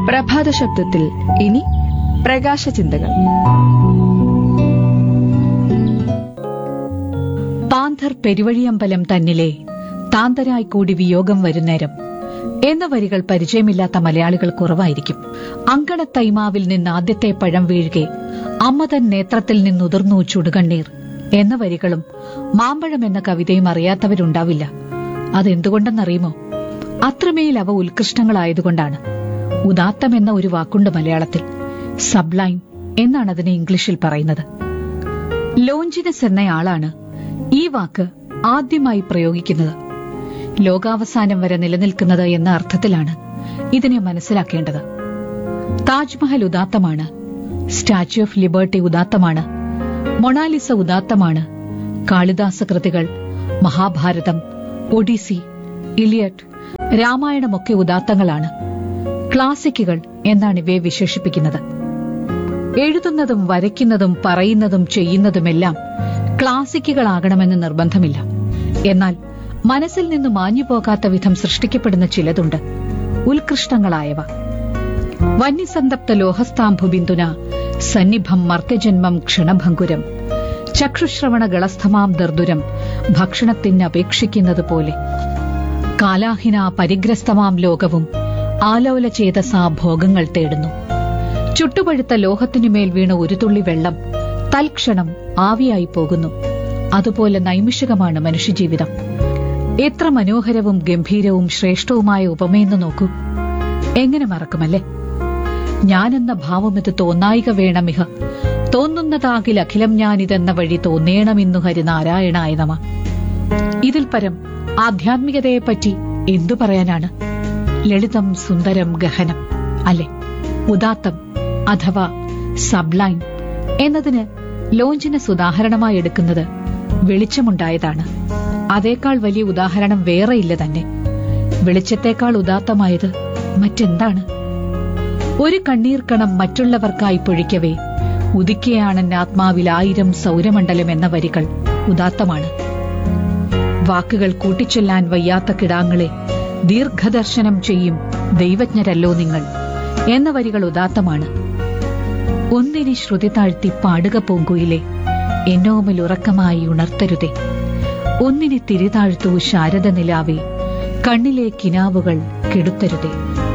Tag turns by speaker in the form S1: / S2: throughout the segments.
S1: പ്രഭാത ശബ്ദത്തിൽ ഇനി പ്രകാശ ചിന്തകൾ
S2: പാന്തർ പെരുവഴിയമ്പലം തന്നിലെ താന്തരായി കൂടി വിയോഗം വരുന്നേരം എന്ന വരികൾ പരിചയമില്ലാത്ത മലയാളികൾ കുറവായിരിക്കും അങ്കണത്തൈമാവിൽ നിന്ന് ആദ്യത്തെ പഴം വീഴുകെ അമ്മ തൻ നേത്രത്തിൽ നിന്നുതിർന്നു ചുടുകണ്ണീർ എന്ന വരികളും മാമ്പഴം എന്ന കവിതയും അറിയാത്തവരുണ്ടാവില്ല അതെന്തുകൊണ്ടെന്നറിയുമോ അത്രമേൽ അവ ഉത്കൃഷ്ടങ്ങളായതുകൊണ്ടാണ് ഉദാത്തം എന്ന ഒരു വാക്കുണ്ട് മലയാളത്തിൽ സബ്ലൈം എന്നാണ് അതിനെ ഇംഗ്ലീഷിൽ പറയുന്നത് ലോഞ്ചിനസ് എന്നയാളാണ് ഈ വാക്ക് ആദ്യമായി പ്രയോഗിക്കുന്നത് ലോകാവസാനം വരെ നിലനിൽക്കുന്നത് എന്ന അർത്ഥത്തിലാണ് ഇതിനെ മനസ്സിലാക്കേണ്ടത് താജ്മഹൽ ഉദാത്തമാണ് സ്റ്റാച്യു ഓഫ് ലിബർട്ടി ഉദാത്തമാണ് മൊണാലിസ ഉദാത്തമാണ് കാളിദാസ കൃതികൾ മഹാഭാരതം ഒഡീസി ഇലിയട്ട് രാമായണമൊക്കെ ഉദാത്തങ്ങളാണ് ക്ലാസിക്കുകൾ എന്നാണ് ഇവയെ വിശേഷിപ്പിക്കുന്നത് എഴുതുന്നതും വരയ്ക്കുന്നതും പറയുന്നതും ചെയ്യുന്നതുമെല്ലാം ക്ലാസിക്കുകളാകണമെന്ന് നിർബന്ധമില്ല എന്നാൽ മനസ്സിൽ നിന്ന് മാഞ്ഞു പോകാത്ത വിധം സൃഷ്ടിക്കപ്പെടുന്ന ചിലതുണ്ട് ഉത്കൃഷ്ടങ്ങളായവ വന്യസന്തപ്ത ലോഹസ്താംഭു ബിന്ദുന സന്നിഭം മർത്യജന്മം ക്ഷണഭങ്കുരം ചക്ഷുശ്രവണ ഗളസ്ഥമാം ദർദുരം ഭക്ഷണത്തിന് അപേക്ഷിക്കുന്നത് പോലെ കാലാഹിന പരിഗ്രസ്തമാം ലോകവും ആലോല ചേതസാ ഭോഗങ്ങൾ തേടുന്നു ചുട്ടുപഴുത്ത ലോഹത്തിനുമേൽ വീണ ഒരു തുള്ളി വെള്ളം തൽക്ഷണം ആവിയായി പോകുന്നു അതുപോലെ നൈമിഷികമാണ് മനുഷ്യജീവിതം എത്ര മനോഹരവും ഗംഭീരവും ശ്രേഷ്ഠവുമായ ഉപമയെന്ന് നോക്കൂ എങ്ങനെ മറക്കുമല്ലേ ഞാനെന്ന ഭാവമിത് തോന്നായിക വേണമിഹ തോന്നുന്നതാകിൽ അഖിലം ഞാനിതെന്ന വഴി തോന്നേണമിന്നു ഹരിനാരായണായ നമ ഇതിൽ പരം ആധ്യാത്മികതയെപ്പറ്റി എന്തു പറയാനാണ് ലളിതം സുന്ദരം ഗഹനം അല്ലെ ഉദാത്തം അഥവാ സബ്ലൈൻ എന്നതിന് ലോഞ്ചിനസ് ഉദാഹരണമായി എടുക്കുന്നത് വെളിച്ചമുണ്ടായതാണ് അതേക്കാൾ വലിയ ഉദാഹരണം വേറെയില്ല തന്നെ വെളിച്ചത്തേക്കാൾ ഉദാത്തമായത് മറ്റെന്താണ് ഒരു കണ്ണീർക്കണം മറ്റുള്ളവർക്കായി പൊഴിക്കവേ ഉദിക്കുകയാണെന്റെ ആത്മാവിൽ ആയിരം സൗരമണ്ഡലം എന്ന വരികൾ ഉദാത്തമാണ് വാക്കുകൾ കൂട്ടിച്ചൊല്ലാൻ വയ്യാത്ത കിടാങ്ങളെ ദീർഘദർശനം ചെയ്യും ദൈവജ്ഞരല്ലോ നിങ്ങൾ എന്ന വരികൾ ഉദാത്തമാണ് ഒന്നിനി ശ്രുതി താഴ്ത്തി പാടുക പൂങ്കുയിലെ എന്നോമൽ ഉറക്കമായി ഉണർത്തരുതേ ഒന്നിനി തിരിതാഴ്ത്തു ശാരദ നിലാവേ കണ്ണിലെ കിനാവുകൾ കെടുത്തരുതേ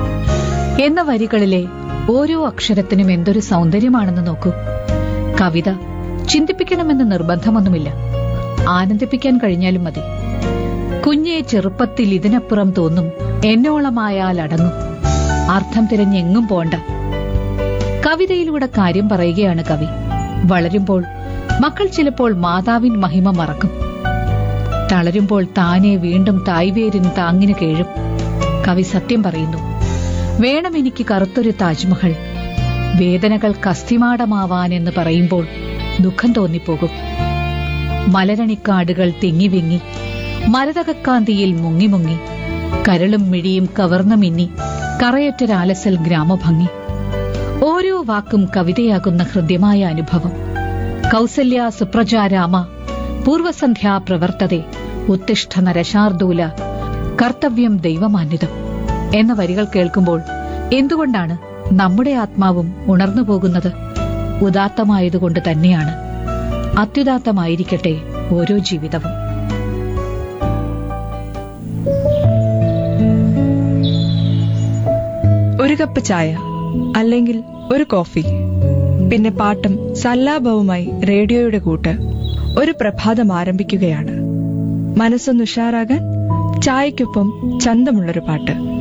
S2: എന്ന വരികളിലെ ഓരോ അക്ഷരത്തിനും എന്തൊരു സൗന്ദര്യമാണെന്ന് നോക്കൂ കവിത ചിന്തിപ്പിക്കണമെന്ന് നിർബന്ധമൊന്നുമില്ല ആനന്ദിപ്പിക്കാൻ കഴിഞ്ഞാലും മതി കുഞ്ഞെ ചെറുപ്പത്തിൽ ഇതിനപ്പുറം തോന്നും എന്നോളമായാൽ അടങ്ങും അർത്ഥം തിരഞ്ഞെങ്ങും പോണ്ട കവിതയിലൂടെ കാര്യം പറയുകയാണ് കവി വളരുമ്പോൾ മക്കൾ ചിലപ്പോൾ മാതാവിൻ മഹിമ മറക്കും തളരുമ്പോൾ താനെ വീണ്ടും തായ്വേരിന് താങ്ങിന് കേഴും കവി സത്യം പറയുന്നു വേണം എനിക്ക് കറുത്തൊരു താജ്മഹൽ വേദനകൾ കസ്തിമാടമാവാൻ എന്ന് പറയുമ്പോൾ ദുഃഖം തോന്നിപ്പോകും മലരണിക്കാടുകൾ തിങ്ങി വിങ്ങി മരതകക്കാന്തിയിൽ മുങ്ങി മുങ്ങി കരളും മിഴിയും കവർന്നു മിന്നി കറയൊറ്റൊരാലസൽ ഗ്രാമഭംഗി ഓരോ വാക്കും കവിതയാകുന്ന ഹൃദ്യമായ അനുഭവം കൗസല്യ സുപ്രജാരാമ പൂർവസന്ധ്യാ പ്രവർത്തതെ ഉത്തിഷ്ഠ നരശാർദൂല കർത്തവ്യം ദൈവമാന്യതം എന്ന വരികൾ കേൾക്കുമ്പോൾ എന്തുകൊണ്ടാണ് നമ്മുടെ ആത്മാവും ഉണർന്നു പോകുന്നത് ഉദാത്തമായതുകൊണ്ട് തന്നെയാണ് അത്യുദാത്തമായിരിക്കട്ടെ ഓരോ ജീവിതവും
S1: ഒരു കപ്പ് ചായ അല്ലെങ്കിൽ ഒരു കോഫി പിന്നെ പാട്ടും സല്ലാപവുമായി റേഡിയോയുടെ കൂട്ട് ഒരു പ്രഭാതം ആരംഭിക്കുകയാണ് മനസ്സൊന്ന് ഉഷാറാകാൻ ചായക്കൊപ്പം ചന്തമുള്ളൊരു പാട്ട്